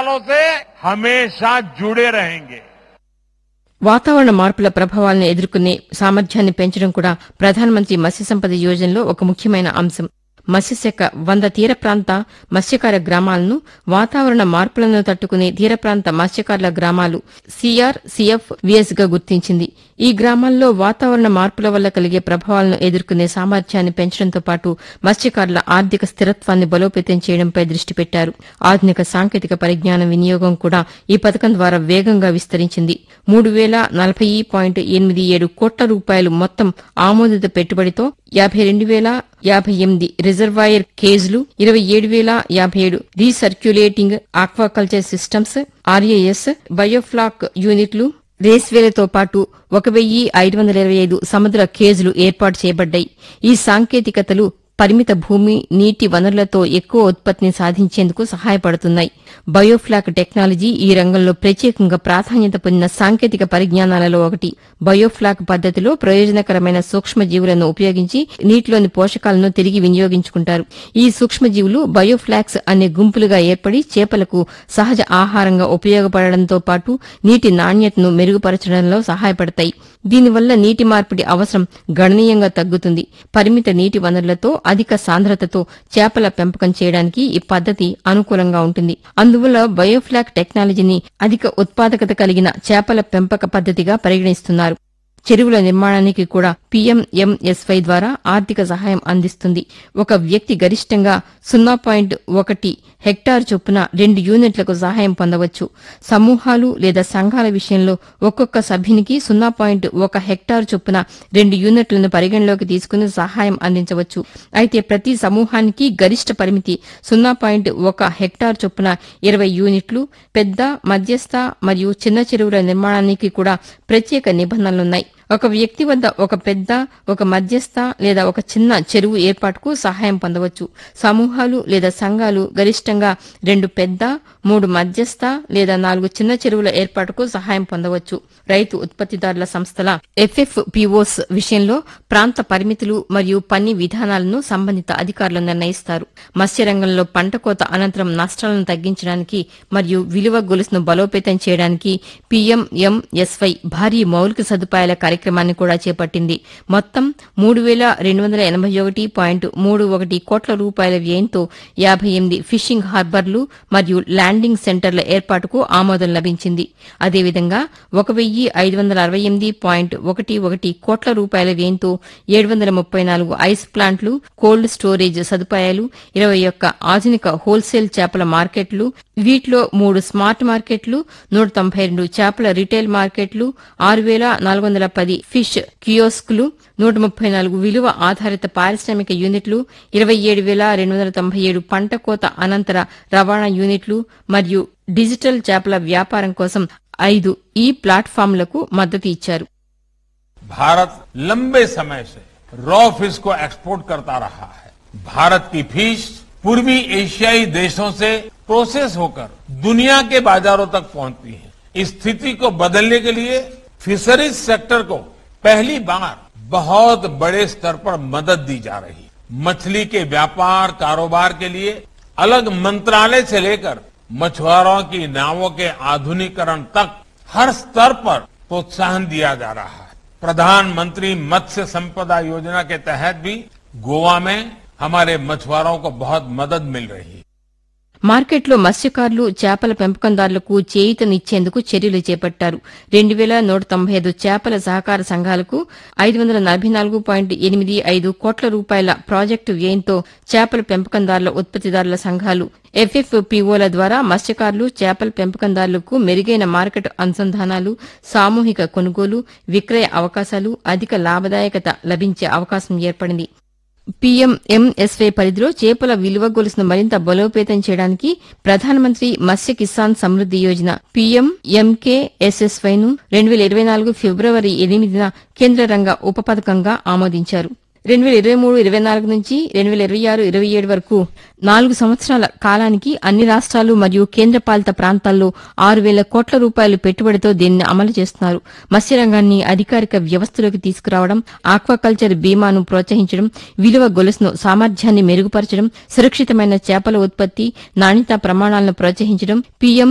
सवालों से हमेशा जुड़े रहेंगे వాతావరణ మార్పుల ప్రభావాలను ఎదుర్కొనే సామర్థ్యాన్ని పెంచడం కూడా ప్రధానమంత్రి మత్స్య సంపద యోజనలో ఒక ముఖ్యమైన అంశం మత్స్యశాఖ వంద తీర ప్రాంత మత్స్యకార గ్రామాలను వాతావరణ మార్పులను తట్టుకునే తీర ప్రాంత మత్స్యకారుల గ్రామాలు సిఆర్ సిఎఫ్ విఎస్ గా గుర్తించింది ఈ గ్రామాల్లో వాతావరణ మార్పుల వల్ల కలిగే ప్రభావాలను ఎదుర్కొనే సామర్థ్యాన్ని పెంచడంతో పాటు మత్స్యకారుల ఆర్థిక స్థిరత్వాన్ని బలోపేతం చేయడంపై దృష్టి పెట్టారు ఆధునిక సాంకేతిక పరిజ్ఞానం వినియోగం కూడా ఈ పథకం ద్వారా వేగంగా విస్తరించింది మూడు వేల నలభై పాయింట్ ఎనిమిది ఏడు కోట్ల రూపాయలు మొత్తం ఆమోదిత పెట్టుబడితో యాభై రెండు వేల యాభై ఎనిమిది రిజర్వాయర్ కేజ్లు ఇరవై ఏడు వేల యాభై ఏడు recirculating aquaculture systems RAS biofloc యూనిట్లు రేస్వేలతో పాటు ఒక వెయ్యి ఐదు వందల ఇరవై ఐదు సముద్ర కేజులు ఏర్పాటు చేయబడ్డాయి ఈ సాంకేతికతలు పరిమిత భూమి నీటి వనరులతో ఎక్కువ ఉత్పత్తిని సాధించేందుకు సహాయపడుతున్నాయి బయోఫ్లాక్ టెక్నాలజీ ఈ రంగంలో ప్రత్యేకంగా ప్రాధాన్యత పొందిన సాంకేతిక పరిజ్ఞానాలలో ఒకటి బయోఫ్లాక్ పద్దతిలో ప్రయోజనకరమైన సూక్ష్మజీవులను ఉపయోగించి నీటిలోని పోషకాలను తిరిగి వినియోగించుకుంటారు ఈ సూక్ష్మజీవులు బయోఫ్లాక్స్ అనే గుంపులుగా ఏర్పడి చేపలకు సహజ ఆహారంగా ఉపయోగపడడంతో పాటు నీటి నాణ్యతను మెరుగుపరచడంలో సహాయపడతాయి దీనివల్ల నీటి మార్పిడి అవసరం గణనీయంగా తగ్గుతుంది పరిమిత నీటి వనరులతో అధిక సాంద్రతతో చేపల పెంపకం చేయడానికి ఈ పద్దతి అనుకూలంగా ఉంటుంది అందువల్ల బయోఫ్లాక్ టెక్నాలజీని అధిక ఉత్పాదకత కలిగిన చేపల పెంపక పద్దతిగా పరిగణిస్తున్నారు చెరువుల నిర్మాణానికి కూడా పీఎంఎంఎస్వై ద్వారా ఆర్థిక సహాయం అందిస్తుంది ఒక వ్యక్తి గరిష్టంగా సున్నా పాయింట్ ఒకటి హెక్టార్ చొప్పున రెండు యూనిట్లకు సహాయం పొందవచ్చు సమూహాలు లేదా సంఘాల విషయంలో ఒక్కొక్క సభ్యునికి సున్నా పాయింట్ ఒక హెక్టార్ చొప్పున రెండు యూనిట్లను పరిగణలోకి తీసుకుని సహాయం అందించవచ్చు అయితే ప్రతి సమూహానికి గరిష్ట పరిమితి సున్నా పాయింట్ ఒక హెక్టార్ చొప్పున ఇరవై యూనిట్లు పెద్ద మధ్యస్థ మరియు చిన్న చెరువుల నిర్మాణానికి కూడా ప్రత్యేక నిబంధనలున్నాయి ఒక వ్యక్తి వద్ద ఒక పెద్ద ఒక మధ్యస్థ లేదా ఒక చిన్న చెరువు ఏర్పాటుకు సహాయం పొందవచ్చు సమూహాలు లేదా సంఘాలు గరిష్టంగా రెండు పెద్ద మూడు మధ్యస్థ లేదా నాలుగు చిన్న చెరువుల ఏర్పాటుకు సహాయం పొందవచ్చు రైతు ఉత్పత్తిదారుల సంస్థల ఎఫ్ఎఫ్పిఓస్ విషయంలో ప్రాంత పరిమితులు మరియు పని విధానాలను సంబంధిత అధికారులు నిర్ణయిస్తారు మత్స్యరంగంలో పంట కోత అనంతరం నష్టాలను తగ్గించడానికి మరియు విలువ గొలుసును బలోపేతం చేయడానికి పీఎంఎంఎస్వై భారీ మౌలిక సదుపాయాల కార్యక్రమాన్ని కూడా చేపట్టింది మొత్తం మూడు వేల రెండు వందల ఎనభై ఒకటి పాయింట్ మూడు ఒకటి కోట్ల రూపాయల వ్యయంతో యాభై ఎనిమిది ఫిషింగ్ హార్బర్లు మరియు ల్యాండింగ్ సెంటర్ల ఏర్పాటుకు ఆమోదం లభించింది అదేవిధంగా ఒక వెయ్యి ఐదు వందల అరవై ఎనిమిది పాయింట్ ఒకటి ఒకటి కోట్ల రూపాయల వ్యయంతో ఏడు వందల ముప్పై నాలుగు ఐస్ ప్లాంట్లు కోల్డ్ స్టోరేజ్ సదుపాయాలు ఇరవై ఒక్క ఆధునిక హోల్సేల్ చేపల మార్కెట్లు వీటిలో మూడు స్మార్ట్ మార్కెట్లు నూట తొంభై రెండు చేపల రిటైల్ మార్కెట్లు ఆరు వేల నాలుగు వందల పది ఫిష్ కియోస్కులు నూట ముప్పై నాలుగు విలువ ఆధారిత పారిశ్రామిక యూనిట్లు ఇరవై ఏడు వేల రెండు వందల తొంభై ఏడు పంట కోత అనంతర రవాణా యూనిట్లు మరియు డిజిటల్ చేపల వ్యాపారం కోసం ఐదు ఈ ప్లాట్ఫామ్లకు మద్దతు ఇచ్చారు भारत लंबे समय से रॉ फिश को एक्सपोर्ट करता रहा है भारत की फिश पूर्वी एशियाई देशों से प्रोसेस होकर दुनिया के बाजारों तक पहुंचती है इस स्थिति को बदलने के लिए फिशरीज सेक्टर को पहली बार बहुत बड़े स्तर पर मदद दी जा रही है मछली के व्यापार कारोबार के लिए अलग मंत्रालय से लेकर मछुआरों की नावों के आधुनिकरण तक हर स्तर पर प्रोत्साहन दिया जा रहा है प्रधानमंत्री मत्स्य संपदा योजना के तहत भी गोवा में हमारे मछुआरों को बहुत मदद मिल रही है మార్కెట్లో మత్స్యకారులు చేపల పెంపకందారులకు చేయూతనిచ్చేందుకు చర్యలు చేపట్టారు రెండు వేల నూట తొంభై ఐదు చేపల సహకార సంఘాలకు ఐదు వందల నలభై నాలుగు పాయింట్ ఎనిమిది ఐదు కోట్ల రూపాయల ప్రాజెక్టు వ్యయంతో చేపల పెంపకందారుల ఉత్పత్తిదారుల సంఘాలు ఎఫ్ఎఫ్పిఓల ద్వారా మత్స్యకారులు చేపల పెంపకందారులకు మెరుగైన మార్కెట్ అనుసంధానాలు సామూహిక కొనుగోలు విక్రయ అవకాశాలు అధిక లాభదాయకత లభించే అవకాశం ఏర్పడింది పీఎంఎంఎస్వై పరిధిలో చేపల విలువ గొలుసును మరింత బలోపేతం చేయడానికి ప్రధానమంత్రి మత్స్య కిసాన్ సమృద్ది యోజన పీఎంఎంకేఎస్ఎస్వై ను రెండు వేల ఇరవై నాలుగు ఫిబ్రవరి ఎనిమిదిన కేంద్ర రంగ ఉప పథకంగా ఆమోదించారు రెండు వేల ఇరవై మూడు ఇరవై నాలుగు నుంచి రెండు వేల ఇరవై ఆరు ఇరవై ఏడు వరకు నాలుగు సంవత్సరాల కాలానికి అన్ని రాష్ట్రాలు మరియు కేంద్రపాలిత ప్రాంతాల్లో ఆరు వేల కోట్ల రూపాయలు పెట్టుబడితో దీనిని అమలు చేస్తున్నారు మత్స్యరంగాన్ని అధికారిక వ్యవస్థలోకి తీసుకురావడం ఆక్వాకల్చర్ బీమాను ప్రోత్సహించడం విలువ గొలుసును సామర్థ్యాన్ని మెరుగుపరచడం సురక్షితమైన చేపల ఉత్పత్తి నాణ్యతా ప్రమాణాలను ప్రోత్సహించడం పీఎం